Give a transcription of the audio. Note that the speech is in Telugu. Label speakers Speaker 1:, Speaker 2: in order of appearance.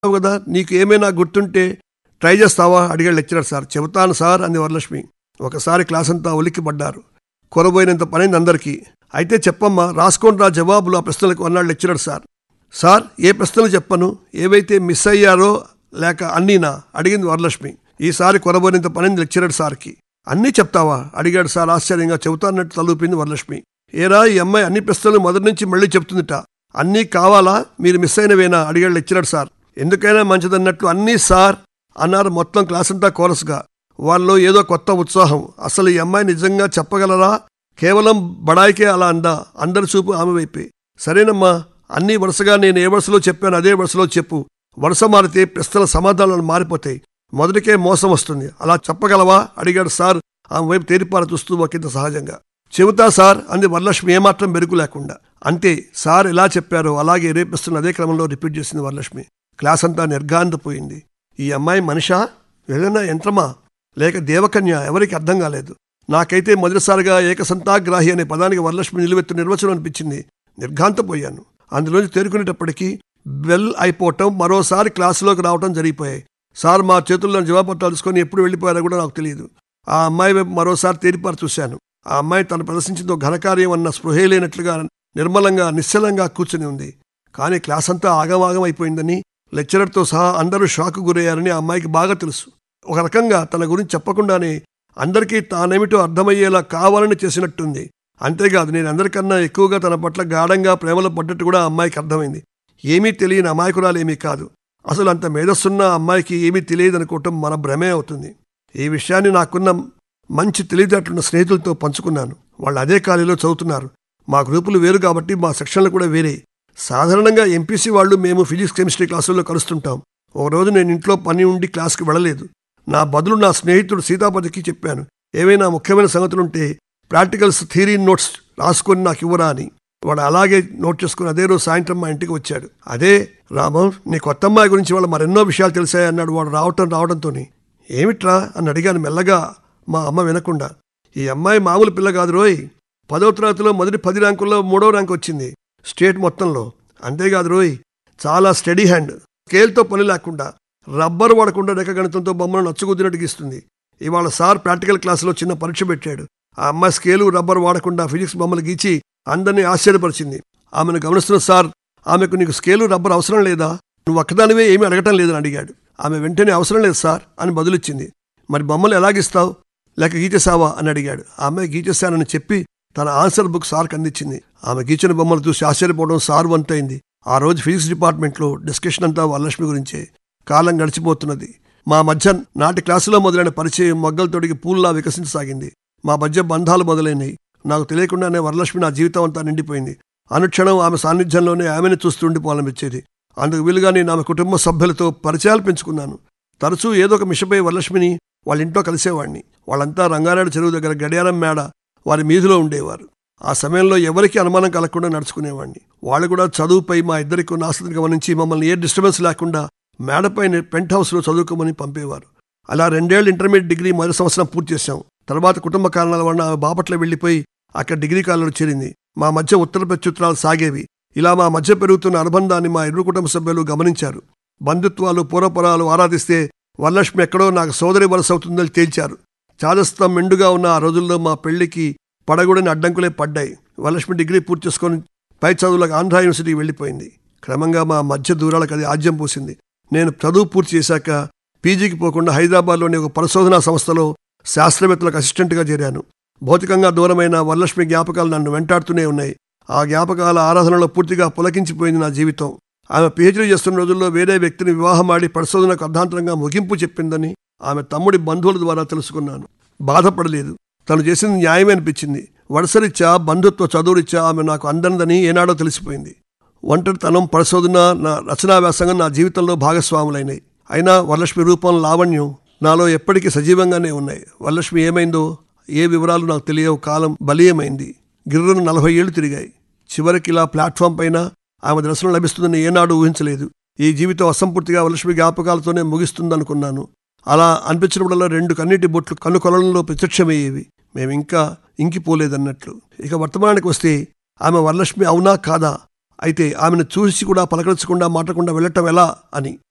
Speaker 1: చెప్తావు కదా నీకు ఏమైనా గుర్తుంటే ట్రై చేస్తావా అడిగాడు లెక్చరర్ సార్ చెబుతాను సార్ అంది వరలక్ష్మి ఒకసారి క్లాస్ అంతా ఉలిక్కి పడ్డారు కొరబోయినంత పనైంది అందరికీ అయితే చెప్పమ్మా రాసుకోండి రా జవాబులు ఆ ప్రశ్నలకు అన్నాడు లెక్చరర్ సార్ సార్ ఏ ప్రశ్నలు చెప్పను ఏవైతే మిస్ అయ్యారో లేక అన్నీనా అడిగింది వరలక్ష్మి ఈసారి కొరబోయినంత పనింది లెక్చరర్ సార్కి అన్నీ చెప్తావా అడిగాడు సార్ ఆశ్చర్యంగా చెబుతానట్టు తలూపింది వరలక్ష్మి ఏరా ఈ అమ్మాయి అన్ని ప్రశ్నలు మొదటి నుంచి మళ్ళీ చెప్తుందిట అన్నీ కావాలా మీరు మిస్ అయినవేనా అడిగాడు లెక్చరర్ సార్ ఎందుకైనా మంచిదన్నట్లు అన్నీ సార్ అన్నారు మొత్తం క్లాస్ అంతా కోరస్గా వాళ్ళలో ఏదో కొత్త ఉత్సాహం అసలు ఈ అమ్మాయి నిజంగా చెప్పగలరా కేవలం బడాయికే అలా అందా అందరి చూపు ఆమె వైపే సరేనమ్మా అన్నీ వరుసగా నేను ఏ వరుసలో చెప్పాను అదే వరుసలో చెప్పు వరుస మారితే ప్రశ్నల సమాధానాలు మారిపోతాయి మొదటికే మోసం వస్తుంది అలా చెప్పగలవా అడిగాడు సార్ ఆమె వైపు తేరిపార చూస్తూ ఒకంత సహజంగా చెబుతా సార్ అంది వరలక్ష్మి ఏమాత్రం బెరుకు లేకుండా అంతే సార్ ఎలా చెప్పారో అలాగే రేపిస్తున్న అదే క్రమంలో రిపీట్ చేసింది వరలక్ష్మి క్లాస్ అంతా నిర్గాంతపోయింది ఈ అమ్మాయి మనిషా ఏదైనా యంత్రమా లేక దేవకన్య ఎవరికి అర్థం కాలేదు నాకైతే మొదటిసారిగా ఏకసంతాగ్రాహి అనే పదానికి వరలక్ష్మి నిలువెత్తు నిర్వచనం అనిపించింది నిర్ఘాంతపోయాను అందులోంచి తేరుకునేటప్పటికీ బెల్ అయిపోవటం మరోసారి క్లాసులోకి రావటం జరిగిపోయాయి సార్ మా చేతుల్లో జవాబత్తాలు తీసుకొని ఎప్పుడు వెళ్ళిపోయారో కూడా నాకు తెలియదు ఆ అమ్మాయి వైపు మరోసారి తేరిపారు చూశాను ఆ అమ్మాయి తను ప్రదర్శించిందో ఘనకార్యం అన్న స్పృహే లేనట్లుగా నిర్మలంగా నిశ్చలంగా కూర్చుని ఉంది కానీ క్లాస్ అంతా ఆగమాగం అయిపోయిందని లెక్చరర్తో సహా అందరూ షాక్ గురయ్యారని ఆ అమ్మాయికి బాగా తెలుసు ఒక రకంగా తన గురించి చెప్పకుండానే అందరికీ తానేమిటో అర్థమయ్యేలా కావాలని చేసినట్టుంది అంతేకాదు నేను అందరికన్నా ఎక్కువగా తన పట్ల గాఢంగా ప్రేమలో పడ్డట్టు కూడా ఆ అమ్మాయికి అర్థమైంది ఏమీ తెలియని అమాయకురాలేమీ కాదు అసలు అంత మేధస్సున్న అమ్మాయికి ఏమీ తెలియదు అనుకోవటం మన భ్రమే అవుతుంది ఈ విషయాన్ని నాకున్న మంచి తెలివితేటలున్న స్నేహితులతో పంచుకున్నాను వాళ్ళు అదే కాలేజీలో చదువుతున్నారు మా గ్రూపులు వేరు కాబట్టి మా సెక్షన్లు కూడా వేరే సాధారణంగా ఎంపీసీ వాళ్ళు మేము ఫిజిక్స్ కెమిస్ట్రీ క్లాసుల్లో కలుస్తుంటాం ఒకరోజు నేను ఇంట్లో పని ఉండి క్లాస్కి వెళ్ళలేదు నా బదులు నా స్నేహితుడు సీతాపతికి చెప్పాను ఏవైనా ముఖ్యమైన సంగతులుంటే ప్రాక్టికల్స్ థియరీ నోట్స్ రాసుకొని నాకు ఇవ్వరా అని వాడు అలాగే నోట్ చేసుకుని అదే రోజు సాయంత్రం మా ఇంటికి వచ్చాడు అదే రామం నీ కొత్త అమ్మాయి గురించి వాళ్ళు మరెన్నో విషయాలు తెలిసాయి అన్నాడు వాడు రావటం రావడంతోని ఏమిట్రా అని అడిగాను మెల్లగా మా అమ్మ వినకుండా ఈ అమ్మాయి మామూలు పిల్ల కాదు రోయ్ పదో తరగతిలో మొదటి పది ర్యాంకుల్లో మూడో ర్యాంక్ వచ్చింది స్టేట్ మొత్తంలో అంతేకాదు రోయ్ చాలా స్టడీ హ్యాండ్ స్కేల్తో పని లేకుండా రబ్బర్ వాడకుండా రేఖగణితంతో బొమ్మను నచ్చుకుద్దినట్టు గీస్తుంది ఇవాళ సార్ ప్రాక్టికల్ క్లాసులో చిన్న పరీక్ష పెట్టాడు ఆ అమ్మాయి స్కేలు రబ్బర్ వాడకుండా ఫిజిక్స్ బొమ్మలు గీచి అందరినీ ఆశ్చర్యపరిచింది ఆమెను గమనిస్తున్న సార్ ఆమెకు నీకు స్కేలు రబ్బర్ అవసరం లేదా నువ్వు ఒక్కదానివే ఏమీ అడగటం లేదని అడిగాడు ఆమె వెంటనే అవసరం లేదు సార్ అని బదులిచ్చింది మరి బొమ్మలు ఎలాగిస్తావు లేక గీచేసావా అని అడిగాడు ఆమె గీచేశానని చెప్పి తన ఆన్సర్ బుక్ సార్కి అందించింది ఆమె గీచిన బొమ్మలు చూసి ఆశ్చర్యపోవడం సార్ వంతైంది ఆ రోజు ఫిజిక్స్ డిపార్ట్మెంట్లో డిస్కషన్ అంతా వరలక్ష్మి గురించే కాలం గడిచిపోతున్నది మా మధ్య నాటి క్లాసులో మొదలైన పరిచయం మొగ్గలు తొడిగి పూల్లా వికసించసాగింది మా మధ్య బంధాలు మొదలైనవి నాకు తెలియకుండానే వరలక్ష్మి నా జీవితం అంతా నిండిపోయింది అనుక్షణం ఆమె సాన్నిధ్యంలోనే ఆమెను చూస్తూ ఉండిపోవాలనిపించేది అందుకు వీలుగా నేను ఆమె కుటుంబ సభ్యులతో పరిచయాలు పెంచుకున్నాను తరచూ ఏదో ఒక మిషపై వరలక్ష్మిని వాళ్ళ ఇంట్లో కలిసేవాడిని వాళ్ళంతా రంగారాయుడు చెరువు దగ్గర గడియారం మేడ వారి మీదిలో ఉండేవారు ఆ సమయంలో ఎవరికీ అనుమానం కలగకుండా నడుచుకునేవాడిని వాళ్ళు కూడా చదువుపై మా ఇద్దరికి ఉన్న ఆసక్తిని గమనించి మమ్మల్ని ఏ డిస్టర్బెన్స్ లేకుండా మేడపై పెంట్ హౌస్లో చదువుకోమని పంపేవారు అలా రెండేళ్ళు ఇంటర్మీడియట్ డిగ్రీ మొదటి సంవత్సరం పూర్తి చేశాం తర్వాత కుటుంబ కారణాల వలన ఆమె బాపట్ల వెళ్ళిపోయి అక్కడ డిగ్రీ కాలంలో చేరింది మా మధ్య ఉత్తర ప్రత్యుత్తరాలు సాగేవి ఇలా మా మధ్య పెరుగుతున్న అనుబంధాన్ని మా ఇరు కుటుంబ సభ్యులు గమనించారు బంధుత్వాలు పూర్వపరాలు ఆరాధిస్తే వరలక్ష్మి ఎక్కడో నాకు సోదరి వలస అవుతుందని తేల్చారు చాదస్తం మెండుగా ఉన్న ఆ రోజుల్లో మా పెళ్లికి పడగూడని అడ్డంకులే పడ్డాయి వరలక్ష్మి డిగ్రీ పూర్తి చేసుకొని పై చదువులకు ఆంధ్ర యూనివర్సిటీకి వెళ్ళిపోయింది క్రమంగా మా మధ్య దూరాలకు అది ఆజ్యం పోసింది నేను చదువు పూర్తి చేశాక పీజీకి పోకుండా హైదరాబాద్లోని ఒక పరిశోధనా సంస్థలో శాస్త్రవేత్తలకు అసిస్టెంట్గా చేరాను భౌతికంగా దూరమైన వరలక్ష్మి జ్ఞాపకాలు నన్ను వెంటాడుతూనే ఉన్నాయి ఆ జ్ఞాపకాల ఆరాధనలో పూర్తిగా పులకించిపోయింది నా జీవితం ఆమె పిహెచ్డీ చేస్తున్న రోజుల్లో వేరే వ్యక్తిని వివాహమాడి పరిశోధనకు అర్ధాంతరంగా ముగింపు చెప్పిందని ఆమె తమ్ముడి బంధువుల ద్వారా తెలుసుకున్నాను బాధపడలేదు తను చేసింది న్యాయమే అనిపించింది వరుసరిచ్చా బంధుత్వ చదువురిచ్చా ఆమె నాకు అందనిదని ఏనాడో తెలిసిపోయింది ఒంటరితనం పరిశోధన నా రచనా వ్యాసంగం నా జీవితంలో భాగస్వాములైనాయి అయినా వరలక్ష్మి రూపం లావణ్యం నాలో ఎప్పటికీ సజీవంగానే ఉన్నాయి వరలక్ష్మి ఏమైందో ఏ వివరాలు నాకు తెలియవు కాలం బలీయమైంది గిర్రును నలభై ఏళ్లు తిరిగాయి చివరికి ఇలా ప్లాట్ఫామ్ పైన ఆమె దర్శనం లభిస్తుందని ఏనాడు ఊహించలేదు ఈ జీవితం అసంపూర్తిగా వరలక్ష్మి జ్ఞాపకాలతోనే ముగిస్తుందనుకున్నాను అలా అనిపించినప్పుడల్లా రెండు కన్నీటి బొట్లు కన్ను కొలంలో ప్రత్యక్షమయ్యేవి మేము ఇంకా ఇంకిపోలేదన్నట్లు ఇక వర్తమానానికి వస్తే ఆమె వరలక్ష్మి అవునా కాదా అయితే ఆమెను చూసి కూడా పలకరించకుండా మాటకుండా వెళ్ళటం ఎలా అని